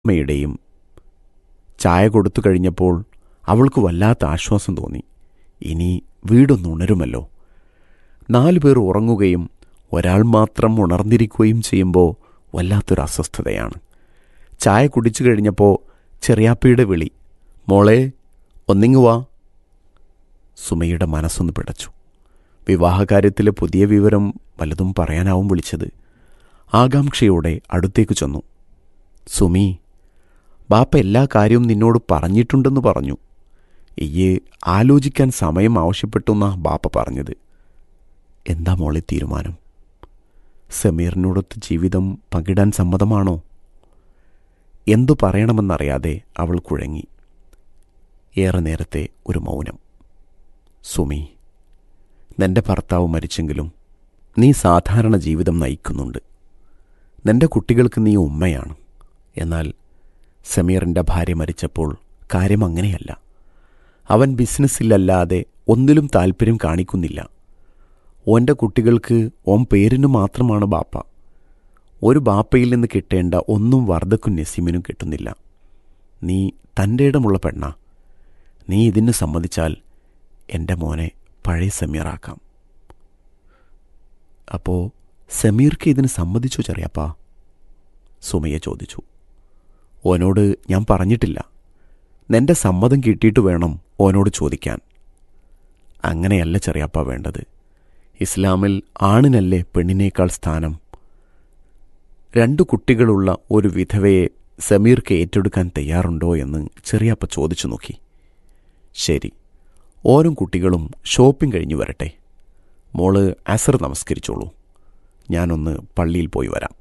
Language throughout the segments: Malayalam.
അമ്മയുടെയും ചായ കൊടുത്തു കഴിഞ്ഞപ്പോൾ അവൾക്ക് വല്ലാത്ത ആശ്വാസം തോന്നി ഇനി വീടൊന്ന് ഉണരുമല്ലോ നാലുപേർ ഉറങ്ങുകയും ഒരാൾ മാത്രം ഉണർന്നിരിക്കുകയും ചെയ്യുമ്പോൾ വല്ലാത്തൊരു അസ്വസ്ഥതയാണ് ചായ കുടിച്ചു കഴിഞ്ഞപ്പോൾ ചെറിയാപ്പയുടെ വിളി മോളെ ഒന്നിങ്ങു വാ സുമയുടെ മനസ്സൊന്ന് പിടച്ചു വിവാഹകാര്യത്തിലെ പുതിയ വിവരം വല്ലതും പറയാനാവും വിളിച്ചത് ആകാംക്ഷയോടെ അടുത്തേക്ക് ചെന്നു സുമി ബാപ്പ എല്ലാ കാര്യവും നിന്നോട് പറഞ്ഞിട്ടുണ്ടെന്ന് പറഞ്ഞു ഇയ്യ് ആലോചിക്കാൻ സമയം ആവശ്യപ്പെട്ടുന്നാ ബാപ്പ പറഞ്ഞത് എന്താ മോളെ തീരുമാനം സമീറിനോടൊത്ത് ജീവിതം പങ്കിടാൻ സമ്മതമാണോ എന്തു പറയണമെന്നറിയാതെ അവൾ കുഴങ്ങി ഏറെ നേരത്തെ ഒരു മൗനം സുമി നിന്റെ ഭർത്താവ് മരിച്ചെങ്കിലും നീ സാധാരണ ജീവിതം നയിക്കുന്നുണ്ട് നിന്റെ കുട്ടികൾക്ക് നീ ഉമ്മയാണ് എന്നാൽ സമീറിൻ്റെ ഭാര്യ മരിച്ചപ്പോൾ കാര്യം അങ്ങനെയല്ല അവൻ ബിസിനസ്സിലല്ലാതെ ഒന്നിലും താല്പര്യം കാണിക്കുന്നില്ല ഓൻ്റെ കുട്ടികൾക്ക് ഓൻ പേരിനു മാത്രമാണ് ബാപ്പ ഒരു ബാപ്പയിൽ നിന്ന് കിട്ടേണ്ട ഒന്നും വർദ്ധക്കും നസീമിനും കിട്ടുന്നില്ല നീ തൻ്റെ ഇടമുള്ള പെണ്ണ നീ ഇതിന് സമ്മതിച്ചാൽ എൻ്റെ മോനെ പഴയ സമീറാക്കാം അപ്പോൾ സമീർക്ക് ഇതിന് സമ്മതിച്ചു ചെറിയപ്പാ സുമയ ചോദിച്ചു ഓനോട് ഞാൻ പറഞ്ഞിട്ടില്ല നിന്റെ സമ്മതം കിട്ടിയിട്ട് വേണം ഓനോട് ചോദിക്കാൻ അങ്ങനെയല്ല ചെറിയപ്പ വേണ്ടത് ഇസ്ലാമിൽ ആണിനല്ലേ പെണ്ണിനേക്കാൾ സ്ഥാനം രണ്ടു കുട്ടികളുള്ള ഒരു വിധവയെ സമീർക്ക് ഏറ്റെടുക്കാൻ തയ്യാറുണ്ടോ എന്ന് ചെറിയപ്പ ചോദിച്ചു നോക്കി ശരി ഓരോ കുട്ടികളും ഷോപ്പിംഗ് കഴിഞ്ഞു വരട്ടെ മോള് അസർ നമസ്കരിച്ചോളൂ ഞാനൊന്ന് പള്ളിയിൽ പോയി വരാം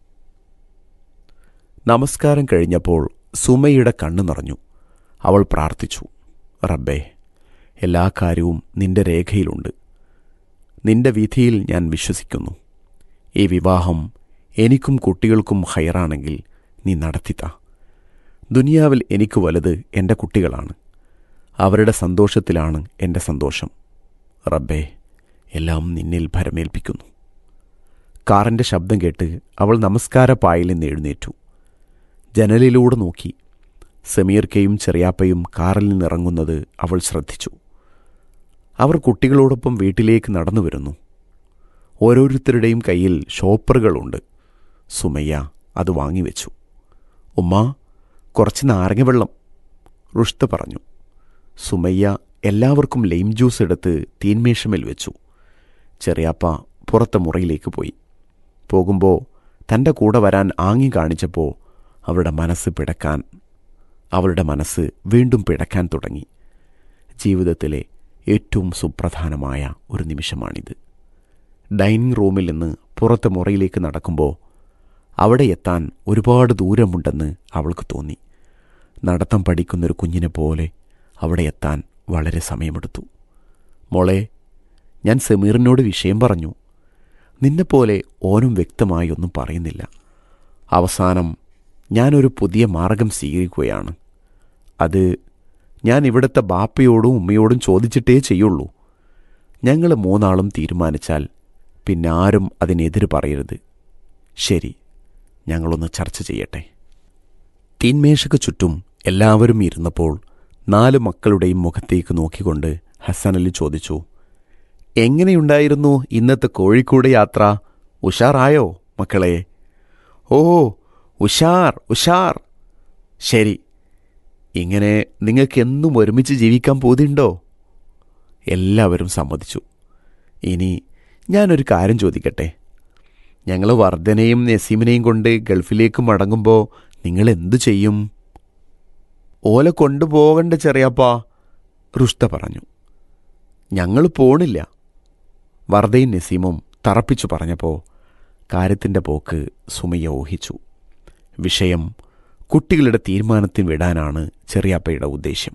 നമസ്കാരം കഴിഞ്ഞപ്പോൾ സുമയുടെ കണ്ണു നിറഞ്ഞു അവൾ പ്രാർത്ഥിച്ചു റബ്ബേ എല്ലാ കാര്യവും നിന്റെ രേഖയിലുണ്ട് നിന്റെ വിധിയിൽ ഞാൻ വിശ്വസിക്കുന്നു ഈ വിവാഹം എനിക്കും കുട്ടികൾക്കും ഹൈറാണെങ്കിൽ നീ നടത്തിത്ത ദുനിയാവിൽ എനിക്ക് വലുത് എൻ്റെ കുട്ടികളാണ് അവരുടെ സന്തോഷത്തിലാണ് എൻ്റെ സന്തോഷം റബ്ബേ എല്ലാം നിന്നിൽ ഭരമേൽപ്പിക്കുന്നു കാറിൻ്റെ ശബ്ദം കേട്ട് അവൾ നമസ്കാര പായിൽ നിന്ന് എഴുന്നേറ്റു ജനലിലൂടെ നോക്കി സമീർക്കയും ചെറിയാപ്പയും കാറിൽ നിന്നിറങ്ങുന്നത് അവൾ ശ്രദ്ധിച്ചു അവർ കുട്ടികളോടൊപ്പം വീട്ടിലേക്ക് നടന്നു വരുന്നു ഓരോരുത്തരുടെയും കയ്യിൽ ഷോപ്പറുകളുണ്ട് സുമയ്യ അത് വാങ്ങിവെച്ചു ഉമ്മ കുറച്ച് നാരങ്ങ വെള്ളം റുഷ്ത പറഞ്ഞു സുമയ്യ എല്ലാവർക്കും ലൈം ജ്യൂസ് എടുത്ത് തീന്മേഷമേൽ വെച്ചു ചെറിയാപ്പ പുറത്തെ മുറിയിലേക്ക് പോയി പോകുമ്പോൾ തൻ്റെ കൂടെ വരാൻ ആങ്ങി കാണിച്ചപ്പോൾ അവളുടെ മനസ്സ് പിടക്കാൻ അവളുടെ മനസ്സ് വീണ്ടും പിടക്കാൻ തുടങ്ങി ജീവിതത്തിലെ ഏറ്റവും സുപ്രധാനമായ ഒരു നിമിഷമാണിത് ഡൈനിങ് റൂമിൽ നിന്ന് പുറത്തെ മുറിയിലേക്ക് നടക്കുമ്പോൾ അവിടെ എത്താൻ ഒരുപാട് ദൂരമുണ്ടെന്ന് അവൾക്ക് തോന്നി നടത്തം പഠിക്കുന്നൊരു കുഞ്ഞിനെ പോലെ അവിടെ എത്താൻ വളരെ സമയമെടുത്തു മോളെ ഞാൻ സമീറിനോട് വിഷയം പറഞ്ഞു നിന്നെപ്പോലെ ഓനും വ്യക്തമായി ഒന്നും പറയുന്നില്ല അവസാനം ഞാനൊരു പുതിയ മാർഗം സ്വീകരിക്കുകയാണ് അത് ഞാൻ ഇവിടുത്തെ ബാപ്പയോടും ഉമ്മയോടും ചോദിച്ചിട്ടേ ചെയ്യുള്ളൂ ഞങ്ങൾ മൂന്നാളും തീരുമാനിച്ചാൽ പിന്നെ ആരും അതിനെതിര് പറയരുത് ശരി ഞങ്ങളൊന്ന് ചർച്ച ചെയ്യട്ടെ തീന്മേശക്ക് ചുറ്റും എല്ലാവരും ഇരുന്നപ്പോൾ നാല് മക്കളുടെയും മുഖത്തേക്ക് നോക്കിക്കൊണ്ട് ഹസൻ അലി ചോദിച്ചു എങ്ങനെയുണ്ടായിരുന്നു ഇന്നത്തെ കോഴിക്കോട് യാത്ര ഉഷാറായോ മക്കളെ ഓ ഉഷാർ ഉഷാർ ശരി ഇങ്ങനെ നിങ്ങൾക്ക് എന്നും ഒരുമിച്ച് ജീവിക്കാൻ പോതിണ്ടോ എല്ലാവരും സമ്മതിച്ചു ഇനി ഞാനൊരു കാര്യം ചോദിക്കട്ടെ ഞങ്ങൾ വർദ്ധനയും നസീമിനെയും കൊണ്ട് ഗൾഫിലേക്ക് മടങ്ങുമ്പോൾ നിങ്ങൾ എന്തു ചെയ്യും ഓല കൊണ്ടുപോകണ്ട ചെറിയപ്പാ റുഷ്ത പറഞ്ഞു ഞങ്ങൾ പോണില്ല വർദ്ധയും നസീമും തറപ്പിച്ചു പറഞ്ഞപ്പോൾ കാര്യത്തിൻ്റെ പോക്ക് സുമയ്യ ഊഹിച്ചു വിഷയം കുട്ടികളുടെ തീരുമാനത്തിന് വിടാനാണ് ചെറിയാപ്പയുടെ ഉദ്ദേശ്യം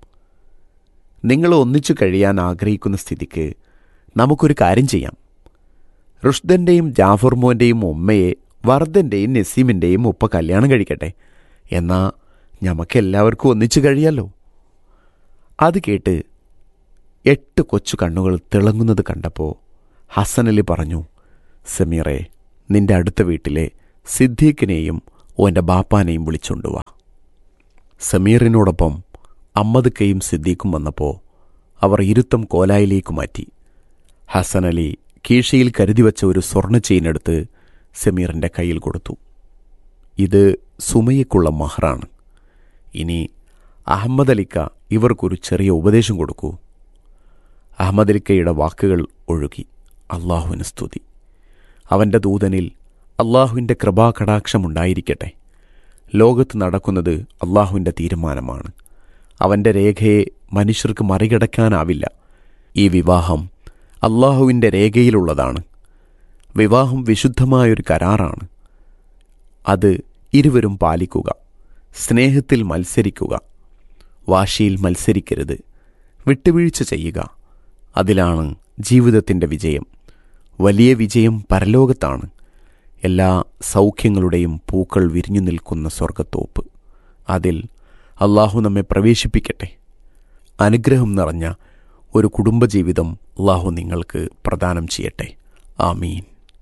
നിങ്ങൾ ഒന്നിച്ചു കഴിയാൻ ആഗ്രഹിക്കുന്ന സ്ഥിതിക്ക് നമുക്കൊരു കാര്യം ചെയ്യാം റുഷ്ദൻ്റെയും ജാഫർ മോൻ്റെയും ഉമ്മയെ വർദ്ധൻ്റെയും നസീമിൻ്റെയും ഉപ്പ കല്യാണം കഴിക്കട്ടെ എന്നാ ഞമക്കെല്ലാവർക്കും ഒന്നിച്ചു കഴിയാലോ അത് കേട്ട് എട്ട് കൊച്ചു കണ്ണുകൾ തിളങ്ങുന്നത് കണ്ടപ്പോൾ ഹസൻ അലി പറഞ്ഞു സമീറെ നിന്റെ അടുത്ത വീട്ടിലെ സിദ്ദീഖിനെയും ഓൻ്റെ ബാപ്പാനെയും വിളിച്ചുകൊണ്ടുവാ സമീറിനോടൊപ്പം അമ്മദക്കയും സിദ്ദീഖും വന്നപ്പോൾ അവർ ഇരുത്തം കോലായിലേക്ക് മാറ്റി ഹസൻ അലി കീശയിൽ കരുതി വച്ച ഒരു സ്വർണ്ണ ചെയിനെടുത്ത് സമീറിൻ്റെ കയ്യിൽ കൊടുത്തു ഇത് സുമയ്യക്കുള്ള മഹറാണ് ഇനി അഹമ്മദ് അലിക്ക ഇവർക്കൊരു ചെറിയ ഉപദേശം കൊടുക്കൂ അഹമ്മദ് അലിക്കയുടെ വാക്കുകൾ ഒഴുകി അള്ളാഹുവിന് സ്തുതി അവൻ്റെ ദൂതനിൽ അള്ളാഹുവിൻ്റെ കൃപാകടാക്ഷമുണ്ടായിരിക്കട്ടെ ലോകത്ത് നടക്കുന്നത് അള്ളാഹുവിൻ്റെ തീരുമാനമാണ് അവൻ്റെ രേഖയെ മനുഷ്യർക്ക് മറികടക്കാനാവില്ല ഈ വിവാഹം അള്ളാഹുവിൻ്റെ രേഖയിലുള്ളതാണ് വിവാഹം വിശുദ്ധമായൊരു കരാറാണ് അത് ഇരുവരും പാലിക്കുക സ്നേഹത്തിൽ മത്സരിക്കുക വാശിയിൽ മത്സരിക്കരുത് വിട്ടുവീഴ്ച ചെയ്യുക അതിലാണ് ജീവിതത്തിൻ്റെ വിജയം വലിയ വിജയം പരലോകത്താണ് എല്ലാ സൗഖ്യങ്ങളുടെയും പൂക്കൾ വിരിഞ്ഞു നിൽക്കുന്ന സ്വർഗത്തോപ്പ് അതിൽ അള്ളാഹു നമ്മെ പ്രവേശിപ്പിക്കട്ടെ അനുഗ്രഹം നിറഞ്ഞ ഒരു കുടുംബജീവിതം അള്ളാഹു നിങ്ങൾക്ക് പ്രദാനം ചെയ്യട്ടെ ആമീൻ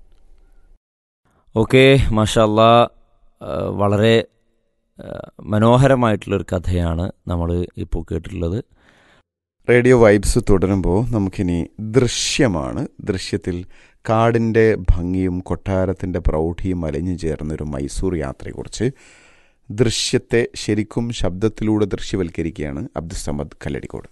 ഓക്കെ മാഷല്ല വളരെ ആ, മനോഹരമായിട്ടുള്ളൊരു കഥയാണ് നമ്മൾ ഇപ്പോൾ കേട്ടിട്ടുള്ളത് റേഡിയോ വൈബ്സ് തുടരുമ്പോൾ നമുക്കിനി ദൃശ്യമാണ് ദൃശ്യത്തിൽ കാടിൻ്റെ ഭംഗിയും കൊട്ടാരത്തിൻ്റെ പ്രൗഢിയും അലിഞ്ഞു ചേർന്നൊരു മൈസൂർ യാത്രയെക്കുറിച്ച് ദൃശ്യത്തെ ശരിക്കും ശബ്ദത്തിലൂടെ ദൃശ്യവൽക്കരിക്കുകയാണ് അബ്ദുസമദ് കല്ലടിക്കോട്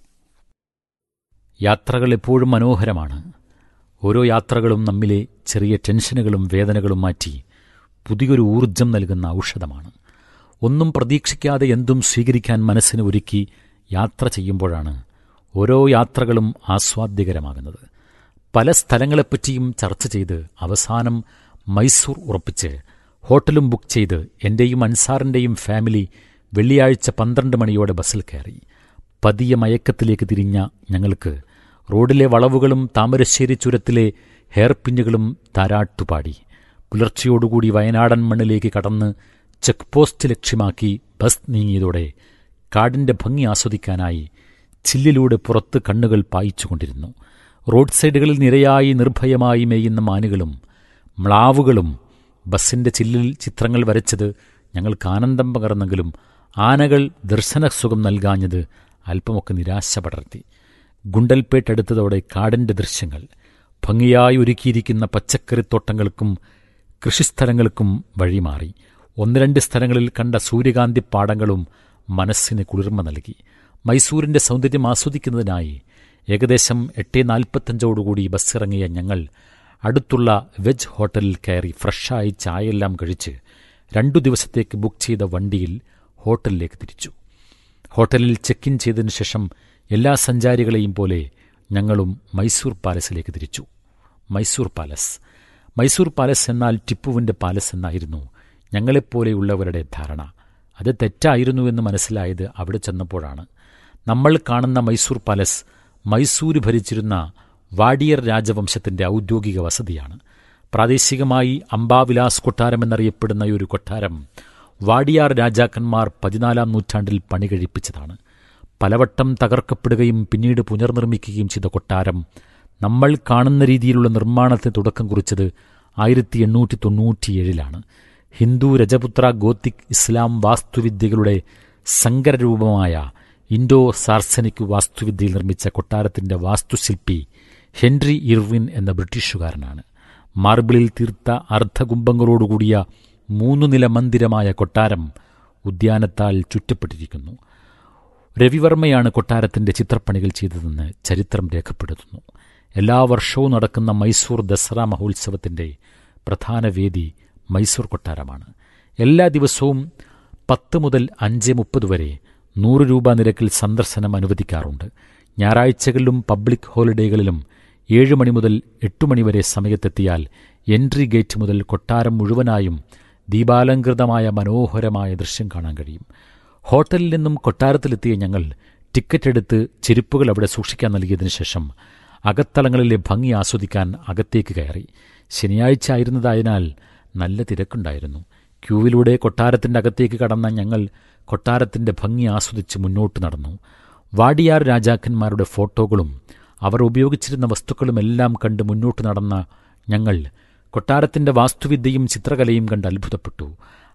യാത്രകൾ എപ്പോഴും മനോഹരമാണ് ഓരോ യാത്രകളും നമ്മിലെ ചെറിയ ടെൻഷനുകളും വേദനകളും മാറ്റി പുതിയൊരു ഊർജം നൽകുന്ന ഔഷധമാണ് ഒന്നും പ്രതീക്ഷിക്കാതെ എന്തും സ്വീകരിക്കാൻ മനസ്സിന് ഒരുക്കി യാത്ര ചെയ്യുമ്പോഴാണ് ഓരോ യാത്രകളും ആസ്വാദ്യകരമാകുന്നത് പല സ്ഥലങ്ങളെപ്പറ്റിയും ചർച്ച ചെയ്ത് അവസാനം മൈസൂർ ഉറപ്പിച്ച് ഹോട്ടലും ബുക്ക് ചെയ്ത് എന്റെയും അൻസാറിന്റെയും ഫാമിലി വെള്ളിയാഴ്ച പന്ത്രണ്ട് മണിയോടെ ബസ്സിൽ കയറി പതിയ മയക്കത്തിലേക്ക് തിരിഞ്ഞ ഞങ്ങൾക്ക് റോഡിലെ വളവുകളും താമരശ്ശേരി ചുരത്തിലെ ഹെയർപിന്നുകളും താരാട്ടുപാടി പുലർച്ചയോടുകൂടി വയനാടൻ മണ്ണിലേക്ക് കടന്ന് ചെക്ക് പോസ്റ്റ് ലക്ഷ്യമാക്കി ബസ് നീങ്ങിയതോടെ കാടിന്റെ ഭംഗി ആസ്വദിക്കാനായി ചില്ലിലൂടെ പുറത്ത് കണ്ണുകൾ പായിച്ചുകൊണ്ടിരുന്നു റോഡ് സൈഡുകളിൽ നിരയായി നിർഭയമായി മേയുന്ന മാനുകളും മ്ലാവുകളും ബസ്സിന്റെ ചില്ലിൽ ചിത്രങ്ങൾ വരച്ചത് ഞങ്ങൾക്ക് ആനന്ദം പകർന്നെങ്കിലും ആനകൾ ദർശനസുഖം നൽകാഞ്ഞത് അല്പമൊക്കെ നിരാശ പടർത്തി ഗുണ്ടൽപേട്ടടുത്തതോടെ കാടിന്റെ ദൃശ്യങ്ങൾ ഭംഗിയായി ഒരുക്കിയിരിക്കുന്ന പച്ചക്കറിത്തോട്ടങ്ങൾക്കും കൃഷിസ്ഥലങ്ങൾക്കും വഴിമാറി ഒന്ന് രണ്ട് സ്ഥലങ്ങളിൽ കണ്ട സൂര്യകാന്തി പാടങ്ങളും മനസ്സിന് കുളിർമ നൽകി മൈസൂരിന്റെ സൗന്ദര്യം ആസ്വദിക്കുന്നതിനായി ഏകദേശം എട്ട് നാൽപ്പത്തഞ്ചോടുകൂടി ബസ്സിറങ്ങിയ ഞങ്ങൾ അടുത്തുള്ള വെജ് ഹോട്ടലിൽ കയറി ഫ്രഷായി ചായയെല്ലാം കഴിച്ച് രണ്ടു ദിവസത്തേക്ക് ബുക്ക് ചെയ്ത വണ്ടിയിൽ ഹോട്ടലിലേക്ക് തിരിച്ചു ഹോട്ടലിൽ ചെക്ക് ഇൻ ചെയ്തതിനു ശേഷം എല്ലാ സഞ്ചാരികളെയും പോലെ ഞങ്ങളും മൈസൂർ പാലസിലേക്ക് തിരിച്ചു മൈസൂർ പാലസ് മൈസൂർ പാലസ് എന്നാൽ ടിപ്പുവിന്റെ പാലസ് എന്നായിരുന്നു ഞങ്ങളെപ്പോലെയുള്ളവരുടെ ധാരണ അത് തെറ്റായിരുന്നുവെന്ന് മനസ്സിലായത് അവിടെ ചെന്നപ്പോഴാണ് നമ്മൾ കാണുന്ന മൈസൂർ പാലസ് മൈസൂര് ഭരിച്ചിരുന്ന വാഡിയർ രാജവംശത്തിന്റെ ഔദ്യോഗിക വസതിയാണ് പ്രാദേശികമായി അംബാവിലാസ് കൊട്ടാരം എന്നറിയപ്പെടുന്ന ഈ ഒരു കൊട്ടാരം വാഡിയാർ രാജാക്കന്മാർ പതിനാലാം നൂറ്റാണ്ടിൽ പണി കഴിപ്പിച്ചതാണ് പലവട്ടം തകർക്കപ്പെടുകയും പിന്നീട് പുനർനിർമ്മിക്കുകയും ചെയ്ത കൊട്ടാരം നമ്മൾ കാണുന്ന രീതിയിലുള്ള നിർമ്മാണത്തിന് തുടക്കം കുറിച്ചത് ആയിരത്തി എണ്ണൂറ്റി തൊണ്ണൂറ്റിയേഴിലാണ് ഹിന്ദു രജപുത്ര ഗോത്തിക് ഇസ്ലാം വാസ്തുവിദ്യകളുടെ സങ്കരരൂപമായ ഇൻഡോ സാർസനിക് വാസ്തുവിദ്യയിൽ നിർമ്മിച്ച കൊട്ടാരത്തിന്റെ വാസ്തുശില്പി ഹെൻറി ഇർവിൻ എന്ന ബ്രിട്ടീഷുകാരനാണ് മാർബിളിൽ തീർത്ത അർദ്ധകുംഭങ്ങളോടുകൂടിയ മൂന്നു നില മന്ദിരമായ കൊട്ടാരം ഉദ്യാനത്താൽ ചുറ്റപ്പെട്ടിരിക്കുന്നു രവിവർമ്മയാണ് കൊട്ടാരത്തിന്റെ ചിത്രപ്പണികൾ ചെയ്തതെന്ന് ചരിത്രം രേഖപ്പെടുത്തുന്നു എല്ലാ വർഷവും നടക്കുന്ന മൈസൂർ ദസറ മഹോത്സവത്തിന്റെ പ്രധാന വേദി മൈസൂർ കൊട്ടാരമാണ് എല്ലാ ദിവസവും പത്ത് മുതൽ അഞ്ച് മുപ്പത് വരെ നൂറ് രൂപ നിരക്കിൽ സന്ദർശനം അനുവദിക്കാറുണ്ട് ഞായറാഴ്ചകളിലും പബ്ലിക് ഹോളിഡേകളിലും ഏഴ് മണി മുതൽ എട്ട് മണി വരെ സമയത്തെത്തിയാൽ എൻട്രി ഗേറ്റ് മുതൽ കൊട്ടാരം മുഴുവനായും ദീപാലങ്കൃതമായ മനോഹരമായ ദൃശ്യം കാണാൻ കഴിയും ഹോട്ടലിൽ നിന്നും കൊട്ടാരത്തിലെത്തിയ ഞങ്ങൾ ടിക്കറ്റ് എടുത്ത് ചെരുപ്പുകൾ അവിടെ സൂക്ഷിക്കാൻ നൽകിയതിനു ശേഷം അകത്തളങ്ങളിലെ ഭംഗി ആസ്വദിക്കാൻ അകത്തേക്ക് കയറി ശനിയാഴ്ച ആയിരുന്നതായതിനാൽ നല്ല തിരക്കുണ്ടായിരുന്നു ക്യൂവിലൂടെ കൊട്ടാരത്തിന്റെ അകത്തേക്ക് കടന്ന ഞങ്ങൾ കൊട്ടാരത്തിന്റെ ഭംഗി ആസ്വദിച്ച് മുന്നോട്ട് നടന്നു വാടിയാർ രാജാക്കന്മാരുടെ ഫോട്ടോകളും അവർ ഉപയോഗിച്ചിരുന്ന വസ്തുക്കളുമെല്ലാം കണ്ട് മുന്നോട്ട് നടന്ന ഞങ്ങൾ കൊട്ടാരത്തിന്റെ വാസ്തുവിദ്യയും ചിത്രകലയും കണ്ട് അത്ഭുതപ്പെട്ടു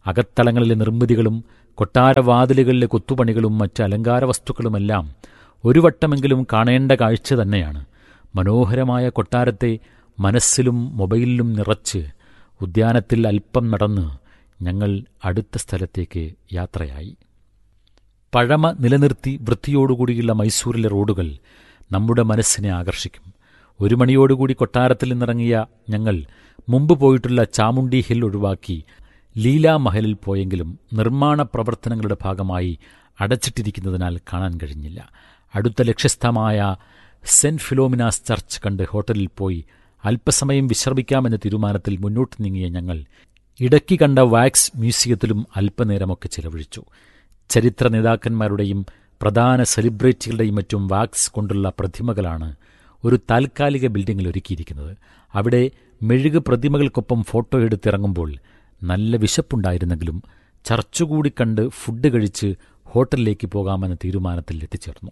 അകത്തളങ്ങളിലെ നിർമ്മിതികളും കൊട്ടാരവാതിലുകളിലെ കൊത്തുപണികളും മറ്റ് അലങ്കാര വസ്തുക്കളുമെല്ലാം ഒരു വട്ടമെങ്കിലും കാണേണ്ട കാഴ്ച തന്നെയാണ് മനോഹരമായ കൊട്ടാരത്തെ മനസ്സിലും മൊബൈലിലും നിറച്ച് ഉദ്യാനത്തിൽ അല്പം നടന്ന് ഞങ്ങൾ അടുത്ത സ്ഥലത്തേക്ക് യാത്രയായി പഴമ നിലനിർത്തി വൃത്തിയോടുകൂടിയുള്ള മൈസൂരിലെ റോഡുകൾ നമ്മുടെ മനസ്സിനെ ആകർഷിക്കും ഒരു മണിയോടുകൂടി കൊട്ടാരത്തിൽ നിന്നിറങ്ങിയ ഞങ്ങൾ മുമ്പ് പോയിട്ടുള്ള ചാമുണ്ടി ഹിൽ ഒഴിവാക്കി ലീലാ മഹലിൽ പോയെങ്കിലും നിർമ്മാണ പ്രവർത്തനങ്ങളുടെ ഭാഗമായി അടച്ചിട്ടിരിക്കുന്നതിനാൽ കാണാൻ കഴിഞ്ഞില്ല അടുത്ത ലക്ഷ്യസ്ഥമായ സെന്റ് ഫിലോമിനാസ് ചർച്ച് കണ്ട് ഹോട്ടലിൽ പോയി അല്പസമയം വിശ്രമിക്കാമെന്ന തീരുമാനത്തിൽ മുന്നോട്ട് നീങ്ങിയ ഞങ്ങൾ ഇടയ്ക്ക് കണ്ട വാക്സ് മ്യൂസിയത്തിലും അല്പനേരമൊക്കെ ചിലവഴിച്ചു ചരിത്ര നേതാക്കന്മാരുടെയും പ്രധാന സെലിബ്രിറ്റികളുടെയും മറ്റും വാക്സ് കൊണ്ടുള്ള പ്രതിമകളാണ് ഒരു താൽക്കാലിക ബിൽഡിംഗിൽ ഒരുക്കിയിരിക്കുന്നത് അവിടെ മെഴുക് പ്രതിമകൾക്കൊപ്പം ഫോട്ടോ എടുത്തിറങ്ങുമ്പോൾ നല്ല വിശപ്പുണ്ടായിരുന്നെങ്കിലും ചർച്ചുകൂടി കണ്ട് ഫുഡ് കഴിച്ച് ഹോട്ടലിലേക്ക് പോകാമെന്ന തീരുമാനത്തിൽ എത്തിച്ചേർന്നു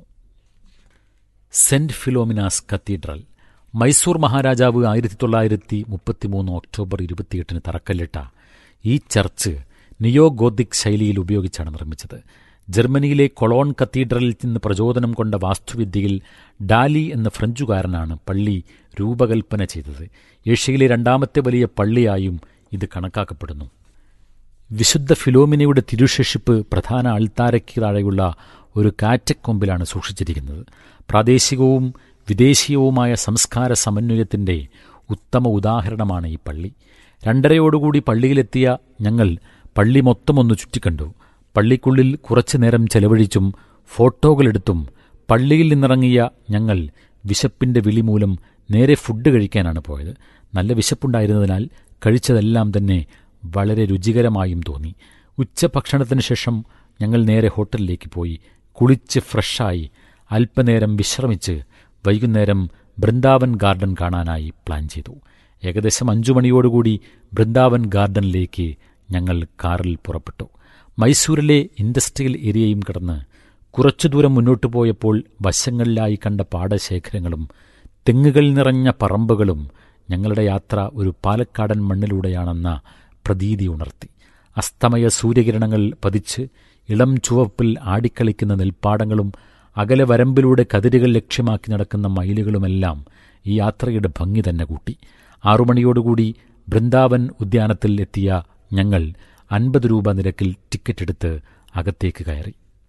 സെന്റ് ഫിലോമിനാസ് കത്തീഡ്രൽ മൈസൂർ മഹാരാജാവ് ആയിരത്തി തൊള്ളായിരത്തി മുപ്പത്തിമൂന്ന് ഒക്ടോബർ ഇരുപത്തിയെട്ടിന് തറക്കല്ലിട്ട ഈ ചർച്ച് നിയോ ഗോത്തിക് ശൈലിയിൽ ഉപയോഗിച്ചാണ് നിർമ്മിച്ചത് ജർമ്മനിയിലെ കൊളോൺ കത്തീഡ്രലിൽ നിന്ന് പ്രചോദനം കൊണ്ട വാസ്തുവിദ്യയിൽ ഡാലി എന്ന ഫ്രഞ്ചുകാരനാണ് പള്ളി രൂപകൽപ്പന ചെയ്തത് ഏഷ്യയിലെ രണ്ടാമത്തെ വലിയ പള്ളിയായും ഇത് കണക്കാക്കപ്പെടുന്നു വിശുദ്ധ ഫിലോമിനയുടെ തിരുശേഷിപ്പ് പ്രധാന അൾത്താരയ്ക്ക് താഴെയുള്ള ഒരു കാറ്റക്കൊമ്പിലാണ് സൂക്ഷിച്ചിരിക്കുന്നത് പ്രാദേശികവും വിദേശീയവുമായ സംസ്കാര സമന്വയത്തിന്റെ ഉത്തമ ഉദാഹരണമാണ് ഈ പള്ളി രണ്ടരയോടുകൂടി പള്ളിയിലെത്തിയ ഞങ്ങൾ പള്ളി മൊത്തമൊന്ന് ചുറ്റിക്കണ്ടു പള്ളിക്കുള്ളിൽ കുറച്ചു നേരം ചെലവഴിച്ചും ഫോട്ടോകളെടുത്തും പള്ളിയിൽ നിന്നിറങ്ങിയ ഞങ്ങൾ വിശപ്പിന്റെ വിളി മൂലം നേരെ ഫുഡ് കഴിക്കാനാണ് പോയത് നല്ല വിശപ്പുണ്ടായിരുന്നതിനാൽ കഴിച്ചതെല്ലാം തന്നെ വളരെ രുചികരമായും തോന്നി ഉച്ചഭക്ഷണത്തിന് ശേഷം ഞങ്ങൾ നേരെ ഹോട്ടലിലേക്ക് പോയി കുളിച്ച് ഫ്രഷായി അല്പനേരം വിശ്രമിച്ച് വൈകുന്നേരം ബൃന്ദാവൻ ഗാർഡൻ കാണാനായി പ്ലാൻ ചെയ്തു ഏകദേശം അഞ്ചു മണിയോടുകൂടി ബൃന്ദാവൻ ഗാർഡനിലേക്ക് ഞങ്ങൾ കാറിൽ പുറപ്പെട്ടു മൈസൂരിലെ ഇൻഡസ്ട്രിയൽ ഏരിയയും കടന്ന് കുറച്ചു ദൂരം മുന്നോട്ടു പോയപ്പോൾ വശങ്ങളിലായി കണ്ട പാടശേഖരങ്ങളും തെങ്ങുകൾ നിറഞ്ഞ പറമ്പുകളും ഞങ്ങളുടെ യാത്ര ഒരു പാലക്കാടൻ മണ്ണിലൂടെയാണെന്ന പ്രതീതി ഉണർത്തി അസ്തമയ സൂര്യകിരണങ്ങൾ പതിച്ച് ഇളം ചുവപ്പിൽ ആടിക്കളിക്കുന്ന നെൽപ്പാടങ്ങളും അകലെ വരമ്പിലൂടെ കതിരുകൾ ലക്ഷ്യമാക്കി നടക്കുന്ന മയിലുകളുമെല്ലാം ഈ യാത്രയുടെ ഭംഗി തന്നെ കൂട്ടി ആറുമണിയോടുകൂടി ബൃന്ദാവൻ ഉദ്യാനത്തിൽ എത്തിയ ഞങ്ങൾ അൻപത് രൂപ നിരക്കിൽ ടിക്കറ്റ് എടുത്ത് അകത്തേക്ക് കയറി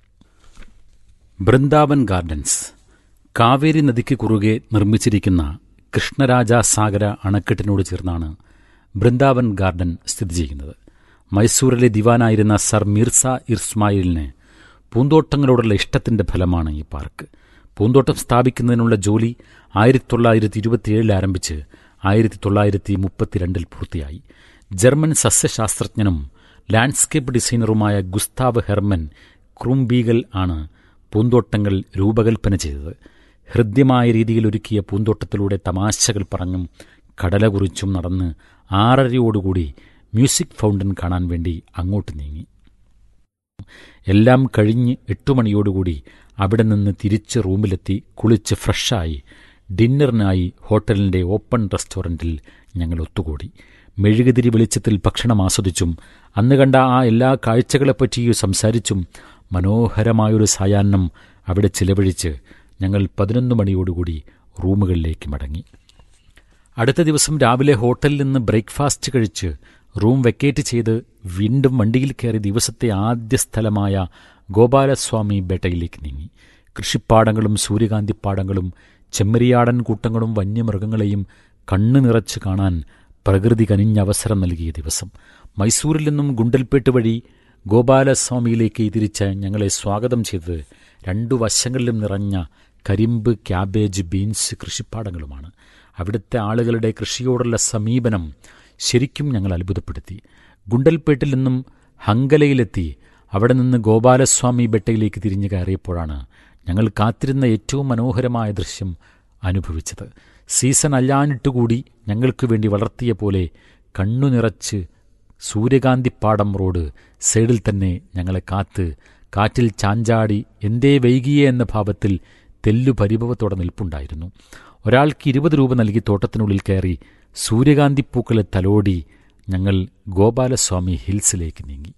ബൃന്ദാവൻ ഗാർഡൻസ് കാവേരി നദിക്ക് കുറുകെ നിർമ്മിച്ചിരിക്കുന്ന കൃഷ്ണരാജ സാഗര അണക്കെട്ടിനോട് ചേർന്നാണ് ബൃന്ദാവൻ ഗാർഡൻ സ്ഥിതി ചെയ്യുന്നത് മൈസൂരിലെ ദിവാനായിരുന്ന സർ മിർസ ഇസ്മായിലിന് പൂന്തോട്ടങ്ങളോടുള്ള ഇഷ്ടത്തിന്റെ ഫലമാണ് ഈ പാർക്ക് പൂന്തോട്ടം സ്ഥാപിക്കുന്നതിനുള്ള ജോലി ആയിരത്തി തൊള്ളായിരത്തി ഇരുപത്തിയേഴിൽ ആരംഭിച്ച് ആയിരത്തി തൊള്ളായിരത്തി മുപ്പത്തിരണ്ടിൽ പൂർത്തിയായി ജർമ്മൻ സസ്യശാസ്ത്രജ്ഞനും ലാൻഡ്സ്കേപ്പ് ഡിസൈനറുമായ ഗുസ്താവ് ഹെർമൻ ക്രൂംബീഗൽ ആണ് പൂന്തോട്ടങ്ങൾ രൂപകൽപ്പന ചെയ്തത് ഹൃദ്യമായ രീതിയിൽ ഒരുക്കിയ പൂന്തോട്ടത്തിലൂടെ തമാശകൾ പറഞ്ഞും കടല കുറിച്ചും നടന്ന് ആറരയോടുകൂടി മ്യൂസിക് ഫൗണ്ടൻ കാണാൻ വേണ്ടി അങ്ങോട്ട് നീങ്ങി എല്ലാം കഴിഞ്ഞ് എട്ടു മണിയോടുകൂടി അവിടെ നിന്ന് തിരിച്ച് റൂമിലെത്തി കുളിച്ച് ഫ്രഷായി ഡിന്നറിനായി ഹോട്ടലിന്റെ ഓപ്പൺ റെസ്റ്റോറന്റിൽ ഞങ്ങൾ ഒത്തുകൂടി മെഴുകുതിരി വെളിച്ചത്തിൽ ഭക്ഷണം ആസ്വദിച്ചും അന്ന് കണ്ട ആ എല്ലാ കാഴ്ചകളെപ്പറ്റിയും സംസാരിച്ചും മനോഹരമായൊരു സായാഹ്നം അവിടെ ചിലവഴിച്ച് ഞങ്ങൾ പതിനൊന്ന് മണിയോടുകൂടി റൂമുകളിലേക്ക് മടങ്ങി അടുത്ത ദിവസം രാവിലെ ഹോട്ടലിൽ നിന്ന് ബ്രേക്ക്ഫാസ്റ്റ് കഴിച്ച് റൂം വെക്കേറ്റ് ചെയ്ത് വീണ്ടും വണ്ടിയിൽ കയറി ദിവസത്തെ ആദ്യ സ്ഥലമായ ഗോപാലസ്വാമി ബേട്ടയിലേക്ക് നീങ്ങി കൃഷിപ്പാടങ്ങളും സൂര്യകാന്തിപ്പാടങ്ങളും ചെമ്മരിയാടൻ കൂട്ടങ്ങളും വന്യമൃഗങ്ങളെയും കണ്ണു നിറച്ച് കാണാൻ പ്രകൃതി കനിഞ്ഞ അവസരം നൽകിയ ദിവസം മൈസൂരിൽ നിന്നും ഗുണ്ടൽപേട്ട് വഴി ഗോപാലസ്വാമിയിലേക്ക് തിരിച്ച് ഞങ്ങളെ സ്വാഗതം ചെയ്തത് രണ്ടു വശങ്ങളിലും നിറഞ്ഞ കരിമ്പ് ക്യാബേജ് ബീൻസ് കൃഷിപ്പാടങ്ങളുമാണ് അവിടുത്തെ ആളുകളുടെ കൃഷിയോടുള്ള സമീപനം ശരിക്കും ഞങ്ങൾ അത്ഭുതപ്പെടുത്തി ഗുണ്ടൽപേട്ടിൽ നിന്നും ഹങ്കലയിലെത്തി അവിടെ നിന്ന് ഗോപാലസ്വാമി ബെട്ടയിലേക്ക് തിരിഞ്ഞു കയറിയപ്പോഴാണ് ഞങ്ങൾ കാത്തിരുന്ന ഏറ്റവും മനോഹരമായ ദൃശ്യം അനുഭവിച്ചത് സീസൺ അല്ലാഞ്ഞിട്ടുകൂടി ഞങ്ങൾക്ക് വേണ്ടി വളർത്തിയ പോലെ കണ്ണു നിറച്ച് സൂര്യകാന്തിപ്പാടം റോഡ് സൈഡിൽ തന്നെ ഞങ്ങളെ കാത്ത് കാറ്റിൽ ചാഞ്ചാടി എന്തേ വൈകിയേ എന്ന ഭാവത്തിൽ തെല്ലു പരിഭവത്തോടെ നിൽപ്പുണ്ടായിരുന്നു ഒരാൾക്ക് ഇരുപത് രൂപ നൽകി തോട്ടത്തിനുള്ളിൽ കയറി സൂര്യകാന്തിപ്പൂക്കളെ തലോടി ഞങ്ങൾ ഗോപാലസ്വാമി ഹിൽസിലേക്ക് നീങ്ങി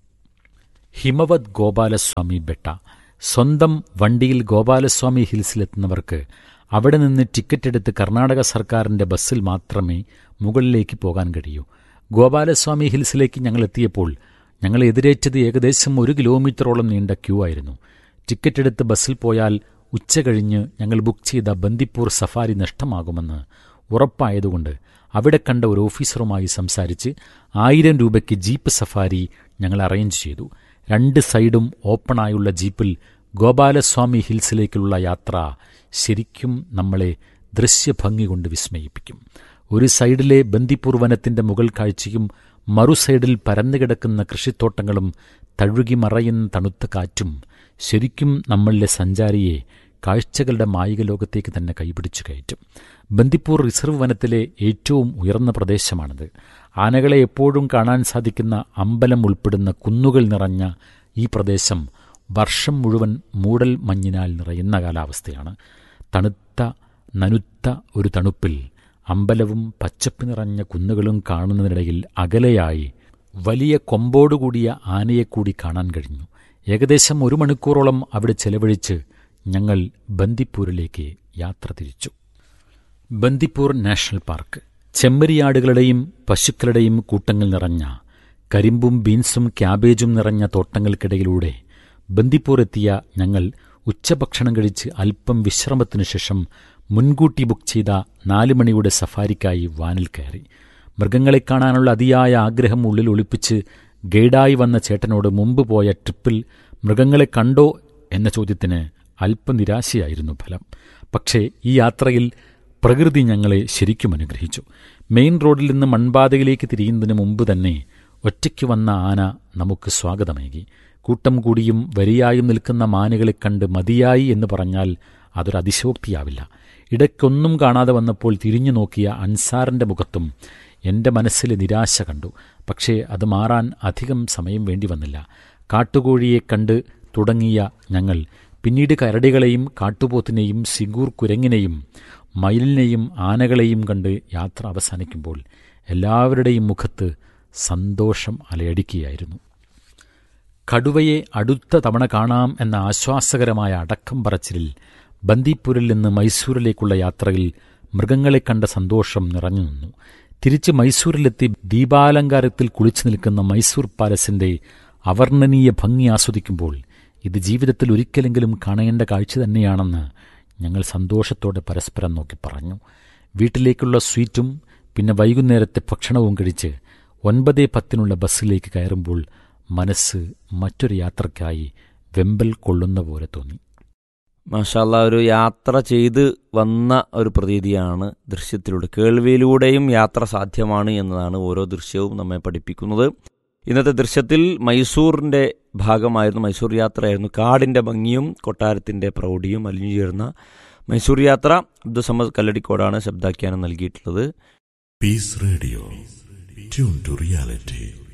ഹിമവത് ഗോപാലസ്വാമി ബെട്ട സ്വന്തം വണ്ടിയിൽ ഗോപാലസ്വാമി ഹിൽസിലെത്തുന്നവർക്ക് അവിടെ നിന്ന് ടിക്കറ്റ് എടുത്ത് കർണാടക സർക്കാരിന്റെ ബസ്സിൽ മാത്രമേ മുകളിലേക്ക് പോകാൻ കഴിയൂ ഗോപാലസ്വാമി ഹിൽസിലേക്ക് ഞങ്ങൾ എത്തിയപ്പോൾ ഞങ്ങൾ എതിരേറ്റത് ഏകദേശം ഒരു കിലോമീറ്ററോളം നീണ്ട ക്യൂ ആയിരുന്നു ടിക്കറ്റ് എടുത്ത് ബസ്സിൽ പോയാൽ ഉച്ച കഴിഞ്ഞ് ഞങ്ങൾ ബുക്ക് ചെയ്ത ബന്ദിപ്പൂർ സഫാരി നഷ്ടമാകുമെന്ന് ഉറപ്പായതുകൊണ്ട് അവിടെ കണ്ട ഒരു ഓഫീസറുമായി സംസാരിച്ച് ആയിരം രൂപയ്ക്ക് ജീപ്പ് സഫാരി ഞങ്ങൾ അറേഞ്ച് ചെയ്തു രണ്ട് സൈഡും ഓപ്പണായുള്ള ജീപ്പിൽ ഗോപാലസ്വാമി ഹിൽസിലേക്കുള്ള യാത്ര ശരിക്കും നമ്മളെ ദൃശ്യഭംഗി കൊണ്ട് വിസ്മയിപ്പിക്കും ഒരു സൈഡിലെ ബന്ദിപ്പൂർ വനത്തിന്റെ മുകൾ കാഴ്ചയും മറു സൈഡിൽ പരന്നുകിടക്കുന്ന കൃഷിത്തോട്ടങ്ങളും തഴുകി മറയുന്ന തണുത്ത കാറ്റും ശരിക്കും നമ്മളിലെ സഞ്ചാരിയെ കാഴ്ചകളുടെ മായിക ലോകത്തേക്ക് തന്നെ കൈപിടിച്ചു കയറ്റും ബന്ദിപ്പൂർ റിസർവ് വനത്തിലെ ഏറ്റവും ഉയർന്ന പ്രദേശമാണിത് ആനകളെ എപ്പോഴും കാണാൻ സാധിക്കുന്ന അമ്പലം ഉൾപ്പെടുന്ന കുന്നുകൾ നിറഞ്ഞ ഈ പ്രദേശം വർഷം മുഴുവൻ മൂടൽ മഞ്ഞിനാൽ നിറയുന്ന കാലാവസ്ഥയാണ് തണുത്ത നനുത്ത ഒരു തണുപ്പിൽ അമ്പലവും പച്ചപ്പ് നിറഞ്ഞ കുന്നുകളും കാണുന്നതിനിടയിൽ അകലെയായി വലിയ കൊമ്പോടുകൂടിയ ആനയെ കൂടി കാണാൻ കഴിഞ്ഞു ഏകദേശം ഒരു മണിക്കൂറോളം അവിടെ ചെലവഴിച്ച് ഞങ്ങൾ ബന്ദിപ്പൂരിലേക്ക് യാത്ര തിരിച്ചു ബന്ദിപ്പൂർ നാഷണൽ പാർക്ക് ചെമ്മരിയാടുകളുടെയും പശുക്കളുടെയും കൂട്ടങ്ങൾ നിറഞ്ഞ കരിമ്പും ബീൻസും ക്യാബേജും നിറഞ്ഞ തോട്ടങ്ങൾക്കിടയിലൂടെ ബന്ദിപ്പൂർ എത്തിയ ഞങ്ങൾ ഉച്ചഭക്ഷണം കഴിച്ച് അല്പം വിശ്രമത്തിനു ശേഷം മുൻകൂട്ടി ബുക്ക് ചെയ്ത നാല് മണിയുടെ സഫാരിക്കായി വാനിൽ കയറി മൃഗങ്ങളെ കാണാനുള്ള അതിയായ ആഗ്രഹം ഉള്ളിൽ ഒളിപ്പിച്ച് ഗൈഡായി വന്ന ചേട്ടനോട് മുമ്പ് പോയ ട്രിപ്പിൽ മൃഗങ്ങളെ കണ്ടോ എന്ന ചോദ്യത്തിന് അല്പം നിരാശയായിരുന്നു ഫലം പക്ഷേ ഈ യാത്രയിൽ പ്രകൃതി ഞങ്ങളെ ശരിക്കും അനുഗ്രഹിച്ചു മെയിൻ റോഡിൽ നിന്ന് മൺപാതയിലേക്ക് തിരിയുന്നതിന് മുമ്പ് തന്നെ ഒറ്റയ്ക്ക് വന്ന ആന നമുക്ക് സ്വാഗതമേകി കൂട്ടം കൂടിയും വരിയായും നിൽക്കുന്ന മാനുകളെ കണ്ട് മതിയായി എന്ന് പറഞ്ഞാൽ അതൊരു അതിശോക്തിയാവില്ല ഇടയ്ക്കൊന്നും കാണാതെ വന്നപ്പോൾ തിരിഞ്ഞു നോക്കിയ അൻസാറിന്റെ മുഖത്തും എന്റെ മനസ്സിലെ നിരാശ കണ്ടു പക്ഷേ അത് മാറാൻ അധികം സമയം വേണ്ടി വന്നില്ല കാട്ടുകോഴിയെ കണ്ട് തുടങ്ങിയ ഞങ്ങൾ പിന്നീട് കരടികളെയും കാട്ടുപോത്തിനെയും സിഗൂർ കുരങ്ങിനെയും മയിലിനെയും ആനകളെയും കണ്ട് യാത്ര അവസാനിക്കുമ്പോൾ എല്ലാവരുടെയും മുഖത്ത് സന്തോഷം അലയടിക്കുകയായിരുന്നു കടുവയെ അടുത്ത തവണ കാണാം എന്ന ആശ്വാസകരമായ അടക്കം പറച്ചിലിൽ ബന്ദിപ്പൂരിൽ നിന്ന് മൈസൂരിലേക്കുള്ള യാത്രയിൽ മൃഗങ്ങളെ കണ്ട സന്തോഷം നിറഞ്ഞു നിന്നു തിരിച്ച് മൈസൂരിലെത്തി ദീപാലങ്കാരത്തിൽ കുളിച്ചു നിൽക്കുന്ന മൈസൂർ പാലസിന്റെ അവർണ്ണനീയ ഭംഗി ആസ്വദിക്കുമ്പോൾ ഇത് ജീവിതത്തിൽ ഒരിക്കലെങ്കിലും കാണേണ്ട കാഴ്ച തന്നെയാണെന്ന് ഞങ്ങൾ സന്തോഷത്തോടെ പരസ്പരം നോക്കി പറഞ്ഞു വീട്ടിലേക്കുള്ള സ്വീറ്റും പിന്നെ വൈകുന്നേരത്തെ ഭക്ഷണവും കഴിച്ച് ഒൻപതേ പത്തിനുള്ള ബസ്സിലേക്ക് കയറുമ്പോൾ മനസ്സ് മറ്റൊരു യാത്രയ്ക്കായി വെമ്പൽ കൊള്ളുന്ന പോലെ തോന്നി മാഷാല്ല ഒരു യാത്ര ചെയ്ത് വന്ന ഒരു പ്രതീതിയാണ് ദൃശ്യത്തിലൂടെ കേൾവിയിലൂടെയും യാത്ര സാധ്യമാണ് എന്നതാണ് ഓരോ ദൃശ്യവും നമ്മെ പഠിപ്പിക്കുന്നത് ഇന്നത്തെ ദൃശ്യത്തിൽ മൈസൂറിൻ്റെ ഭാഗമായിരുന്നു മൈസൂർ യാത്രയായിരുന്നു കാടിൻ്റെ ഭംഗിയും കൊട്ടാരത്തിൻ്റെ പ്രൗഢിയും അലിഞ്ഞു ചേർന്ന മൈസൂർ യാത്ര അബ്ദുസമ്മദ് കല്ലടിക്കോടാണ് ശബ്ദാഖ്യാനം നൽകിയിട്ടുള്ളത് Peace Radio. Tune to reality.